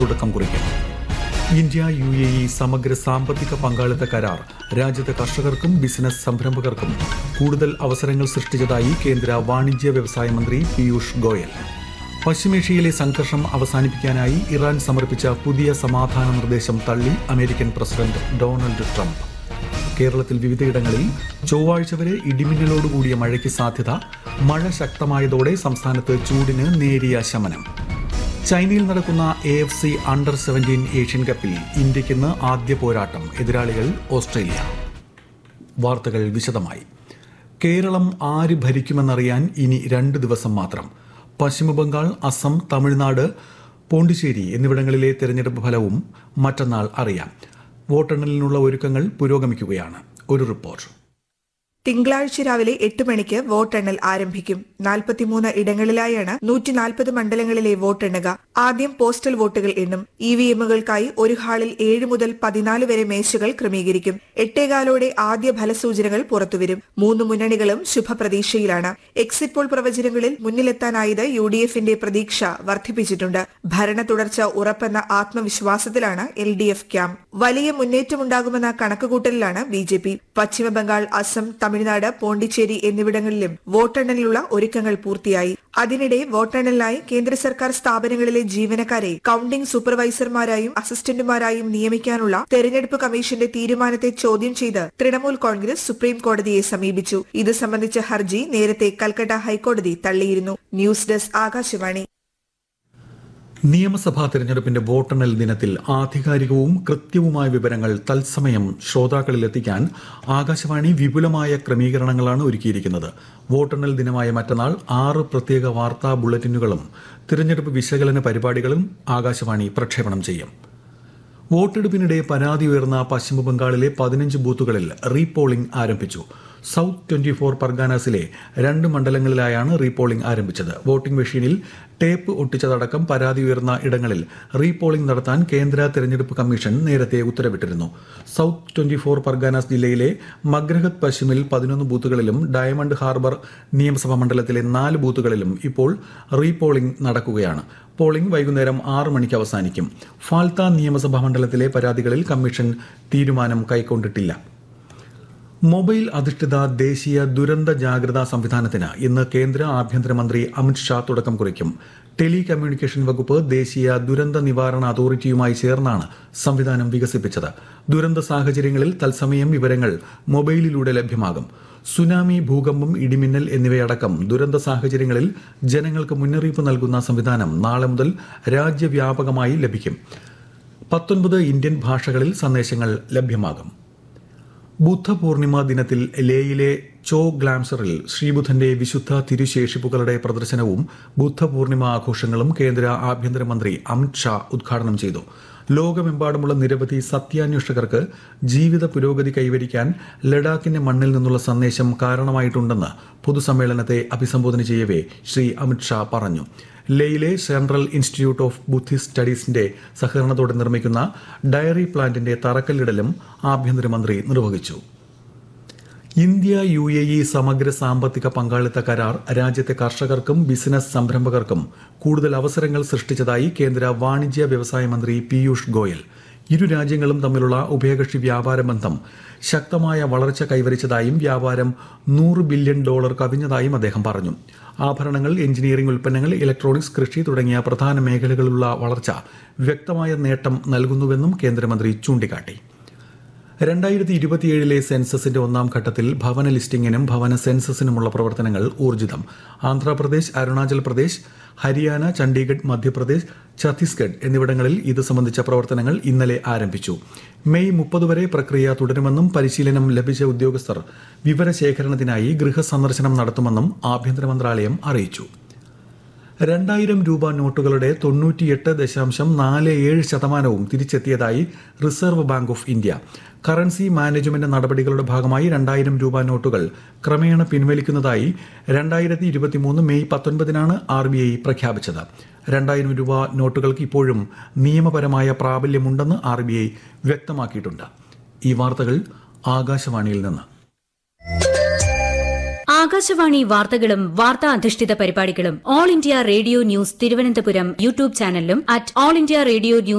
തുടക്കം കുറിക്കും India U A E സമഗ്ര സാമ്പത്തിക പങ്കാളിത്ത കരാർ രാജ്യത്തെ കർഷകർക്കും ബിസിനസ് സംരംഭകർക്കും കൂടുതൽ അവസരങ്ങൾ സൃഷ്ടിച്ചതായി കേന്ദ്ര വാണിജ്യ വ്യവസായ മന്ത്രി പീയൂഷ് ഗോയൽ പശ്ചിമേഷ്യയിലെ സംഘർഷം അവസാനിപ്പിക്കാനായി ഇറാൻ സമർപ്പിച്ച പുതിയ സമാധാന നിർദ്ദേശം തള്ളി അമേരിക്കൻ പ്രസിഡന്റ് ഡൊണാൾഡ് ട്രംപ് കേരളത്തിൽ വിവിധയിടങ്ങളിൽ ചൊവ്വാഴ്ച വരെ ഇടിമിന്നലോടുകൂടിയ മഴയ്ക്ക് സാധ്യത മഴ ശക്തമായതോടെ സംസ്ഥാനത്ത് ചൂടിന് നേരിയ ശമനം ചൈനയിൽ നടക്കുന്ന A F C under seventeen Asian കപ്പിൽ ഇന്ത്യയ്ക്ക് ഇന്ന് ആദ്യ പോരാട്ടം എതിരാളികൾ ഓസ്ട്രേലിയ വാർത്തകൾ വിശദമായി കേരളം ആര് ഭരിക്കുമെന്നറിയാൻ ഇനി രണ്ട് ദിവസം മാത്രം പശ്ചിമബംഗാൾ അസം തമിഴ്നാട് പോണ്ടിച്ചേരി എന്നിവിടങ്ങളിലെ തെരഞ്ഞെടുപ്പ് ഫലവും മറ്റന്നാൾ അറിയാം വോട്ടെണ്ണലിനുള്ള ഒരുക്കങ്ങൾ പുരോഗമിക്കുകയാണ് ഒരു റിപ്പോർട്ട് തിങ്കളാഴ്ച രാവിലെ എട്ട് മണിക്ക് വോട്ടെണ്ണൽ ആരംഭിക്കും നാൽപ്പത്തിമൂന്ന് ഇടങ്ങളിലായാണ് നൂറ്റി നാൽപ്പത് മണ്ഡലങ്ങളിലെ വോട്ടെണ്ണുക ആദ്യം പോസ്റ്റൽ വോട്ടുകൾ എണ്ണും ഇ വി എമ്മുകൾക്കായി ഒരു ഹാളിൽ ഏഴ് മുതൽ പതിനാല് വരെ മേശകൾ ക്രമീകരിക്കും എട്ടേകാലോടെ ആദ്യ ഫലസൂചനകൾ പുറത്തുവരും മൂന്ന് മുന്നണികളും ശുഭപ്രതീക്ഷയിലാണ് എക്സിറ്റ് പോൾ പ്രവചനങ്ങളിൽ മുന്നിലെത്താനായത് യു ഡി എഫിന്റെ പ്രതീക്ഷ വർദ്ധിപ്പിച്ചിട്ടുണ്ട് ഭരണ തുടർച്ച ഉറപ്പെന്ന ആത്മവിശ്വാസത്തിലാണ് എൽ ഡി എഫ് ക്യാമ്പ് വലിയ മുന്നേറ്റമുണ്ടാകുമെന്ന കണക്കുകൂട്ടലിലാണ് B J P Paschimabangal Assam Tamilnadu Pondicherry എന്നിവിടങ്ങളിലും വോട്ടെണ്ണലിനുള്ള ഒരുക്കങ്ങൾ പൂർത്തിയായി അതിനിടെ വോട്ടെണ്ണലിനായി കേന്ദ്ര സർക്കാർ സ്ഥാപനങ്ങളിലെ ജീവനക്കാരെ കൌണ്ടിംഗ് സൂപ്പർവൈസർമാരായും അസിസ്റ്റന്റുമാരായും നിയമിക്കാനുള്ള തെരഞ്ഞെടുപ്പ് കമ്മീഷന്റെ തീരുമാനത്തെ ചോദ്യം ചെയ്ത് തൃണമൂൽ കോൺഗ്രസ് സുപ്രീം കോടതിയെ സമീപിച്ചു ഇത് സംബന്ധിച്ച ഹർജി നേരത്തെ കൽക്കട്ട ഹൈക്കോടതി തള്ളിയിരുന്നു ന്യൂസ് ഡെസ്ക് ആകാശവാണി നിയമസഭാ തെരഞ്ഞെടുപ്പിന്റെ വോട്ടെണ്ണൽ ദിനത്തിൽ ആധികാരികവും കൃത്യവുമായ വിവരങ്ങൾ തത്സമയം ശ്രോതാക്കളിലെത്തിക്കാൻ ആകാശവാണി വിപുലമായ ക്രമീകരണങ്ങളാണ് ഒരുക്കിയിരിക്കുന്നത് വോട്ടെണ്ണൽ ദിനമായ മറ്റന്നാൾ ആറ് പ്രത്യേക വാർത്താ ബുള്ളറ്റിനുകളും തിരഞ്ഞെടുപ്പ് വിശകലന പരിപാടികളും ആകാശവാണി പ്രക്ഷേപണം ചെയ്യും വോട്ടെടുപ്പിനിടെ പരാതി ഉയർന്ന പശ്ചിമബംഗാളിലെ പതിനഞ്ച് ബൂത്തുകളിൽ റീപോളിംഗ് ആരംഭിച്ചു സൗത്ത് ട്വന്റി ഫോർ പർഗാനാസിലെ രണ്ട് മണ്ഡലങ്ങളിലായാണ് റീപോളിംഗ് ആരംഭിച്ചത് വോട്ടിംഗ് മെഷീനിൽ ടേപ്പ് ഒട്ടിച്ചതടക്കം പരാതി ഉയർന്ന ഇടങ്ങളിൽ റീപോളിംഗ് നടത്താൻ കേന്ദ്ര തെരഞ്ഞെടുപ്പ് കമ്മീഷൻ നേരത്തെ ഉത്തരവിട്ടിരുന്നു സൗത്ത് ട്വന്റി ഫോർ പർഗാനാസ് ജില്ലയിലെ മഗ്രഹത് പശ്ചിമിൽ പതിനൊന്ന് ബൂത്തുകളിലും ഡയമണ്ട് ഹാർബർ നിയമസഭാ മണ്ഡലത്തിലെ നാല് ബൂത്തുകളിലും ഇപ്പോൾ റീപോളിംഗ് നടക്കുകയാണ് പോളിംഗ് വൈകുന്നേരം ആറ് മണിക്ക് അവസാനിക്കും ഫാൽത്ത നിയമസഭാ മണ്ഡലത്തിലെ പരാതികളിൽ കമ്മീഷൻ തീരുമാനം കൈക്കൊണ്ടിട്ടില്ല മൊബൈൽ അധിഷ്ഠിത ദേശീയ ദുരന്ത ജാഗ്രതാ സംവിധാനത്തിന് ഇന്ന് കേന്ദ്ര ആഭ്യന്തരമന്ത്രി അമിത് ഷാ തുടക്കം കുറിക്കും ടെലി കമ്മ്യൂണിക്കേഷൻ വകുപ്പ് ദേശീയ ദുരന്ത നിവാരണ അതോറിറ്റിയുമായി ചേർന്നാണ് സംവിധാനം വികസിപ്പിച്ചത് ദുരന്ത സാഹചര്യങ്ങളിൽ തത്സമയം വിവരങ്ങൾ മൊബൈലിലൂടെ ലഭ്യമാകും സുനാമി ഭൂകമ്പം ഇടിമിന്നൽ എന്നിവയടക്കം ദുരന്ത സാഹചര്യങ്ങളിൽ ജനങ്ങൾക്ക് മുന്നറിയിപ്പ് നൽകുന്ന സംവിധാനം നാളെ മുതൽ രാജ്യവ്യാപകമായി ലഭിക്കും പത്തൊൻപത് ഇന്ത്യൻ ഭാഷകളിൽ സന്ദേശങ്ങൾ ലഭ്യമാകും ബുദ്ധപൂർണിമ ദിനത്തിൽ ലേയിലെ ചോ ഗ്ലാംസറിൽ ശ്രീബുദ്ധന്റെ വിശുദ്ധ തിരുശേഷിപ്പുകളുടെ പ്രദർശനവും ബുദ്ധപൂർണിമ ആഘോഷങ്ങളും കേന്ദ്ര ആഭ്യന്തരമന്ത്രി അമിത് ഷാ ഉദ്ഘാടനം ചെയ്തു ലോകമെമ്പാടുമുള്ള നിരവധി സത്യാന്വേഷകർക്ക് ജീവിത പുരോഗതി കൈവരിക്കാൻ ലഡാക്കിന്റെ മണ്ണിൽ നിന്നുള്ള സന്ദേശം കാരണമായിട്ടുണ്ടെന്ന് പൊതുസമ്മേളനത്തെ അഭിസംബോധന ചെയ്യവേ ശ്രീ അമിത് ഷാ പറഞ്ഞു ലേയിലെ സെൻട്രൽ ഇൻസ്റ്റിറ്റ്യൂട്ട് ഓഫ് ബുദ്ധിസ്റ്റ് സ്റ്റഡീസിന്റെ സഹകരണത്തോടെ നിർമ്മിക്കുന്ന ഡയറി പ്ലാന്റിന്റെ തറക്കല്ലിടലും ആഭ്യന്തരമന്ത്രി നിർവഹിച്ചു ഇന്ത്യ യു എ ഇ സമഗ്ര സാമ്പത്തിക പങ്കാളിത്ത കരാർ രാജ്യത്തെ കർഷകർക്കും ബിസിനസ് സംരംഭകർക്കും കൂടുതൽ അവസരങ്ങൾ സൃഷ്ടിച്ചതായി കേന്ദ്ര വാണിജ്യ വ്യവസായ മന്ത്രി പീയൂഷ് ഗോയൽ ഇരു രാജ്യങ്ങളും തമ്മിലുള്ള ഉഭയകക്ഷി വ്യാപാര ബന്ധം ശക്തമായ വളർച്ച കൈവരിച്ചതായും വ്യാപാരം നൂറ് ബില്യൺ ഡോളർ കവിഞ്ഞതായും അദ്ദേഹം പറഞ്ഞു ആഭരണങ്ങൾ എഞ്ചിനീയറിംഗ് ഉൽപ്പന്നങ്ങൾ ഇലക്ട്രോണിക്സ് കൃഷി തുടങ്ങിയ പ്രധാന മേഖലകളിലുള്ള വളർച്ച വ്യക്തമായ നേട്ടം നൽകുന്നുവെന്നും കേന്ദ്രമന്ത്രി ചൂണ്ടിക്കാട്ടി രണ്ടായിരത്തി ഇരുപത്തിയേഴിലെ സെൻസസിന്റെ ഒന്നാം ഘട്ടത്തിൽ ഭവന ലിസ്റ്റിംഗിനും ഭവന സെൻസസിനുമുള്ള പ്രവർത്തനങ്ങൾ ഊർജിതം ആന്ധ്രാപ്രദേശ് അരുണാചൽ പ്രദേശ് ഹരിയാന ചണ്ഡീഗഡ് മധ്യപ്രദേശ് ഛത്തീസ്ഗഡ് എന്നിവിടങ്ങളിൽ ഇത് സംബന്ധിച്ച പ്രവർത്തനങ്ങൾ ഇന്നലെ ആരംഭിച്ചു മെയ് മുപ്പത് വരെ പ്രക്രിയ തുടരുമെന്നും പരിശീലനം ലഭിച്ച ഉദ്യോഗസ്ഥർ വിവരശേഖരണത്തിനായി ഗൃഹസന്ദർശനം നടത്തുമെന്നും ആഭ്യന്തര മന്ത്രാലയം അറിയിച്ചു രണ്ടായിരം രൂപ നോട്ടുകളുടെ തൊണ്ണൂറ്റിയെട്ട് ദശാംശം നാല് ഏഴ് ശതമാനവും തിരിച്ചെത്തിയതായി reserve bank of India currency management നടപടികളുടെ ഭാഗമായി രണ്ടായിരം രൂപ നോട്ടുകൾ ക്രമേണ പിൻവലിക്കുന്നതായി രണ്ടായിരത്തി ഇരുപത്തിമൂന്ന് മെയ് പത്തൊൻപതിനാണ് ആർ ബി ഐ പ്രഖ്യാപിച്ചത് രണ്ടായിരം രൂപ നോട്ടുകൾക്ക് ഇപ്പോഴും നിയമപരമായ പ്രാബല്യമുണ്ടെന്ന് ആർ ബി ഐ വ്യക്തമാക്കിയിട്ടുണ്ട് ഈ വാർത്തകൾ ആകാശവാണിയിൽ നിന്ന് ആകാശവാണി വാർത്തകളും വാർത്താ അധിഷ്ഠിത പരിപാടികളും all India radio news Thiruvananthapuram YouTube ചാനലിലും at all India radio news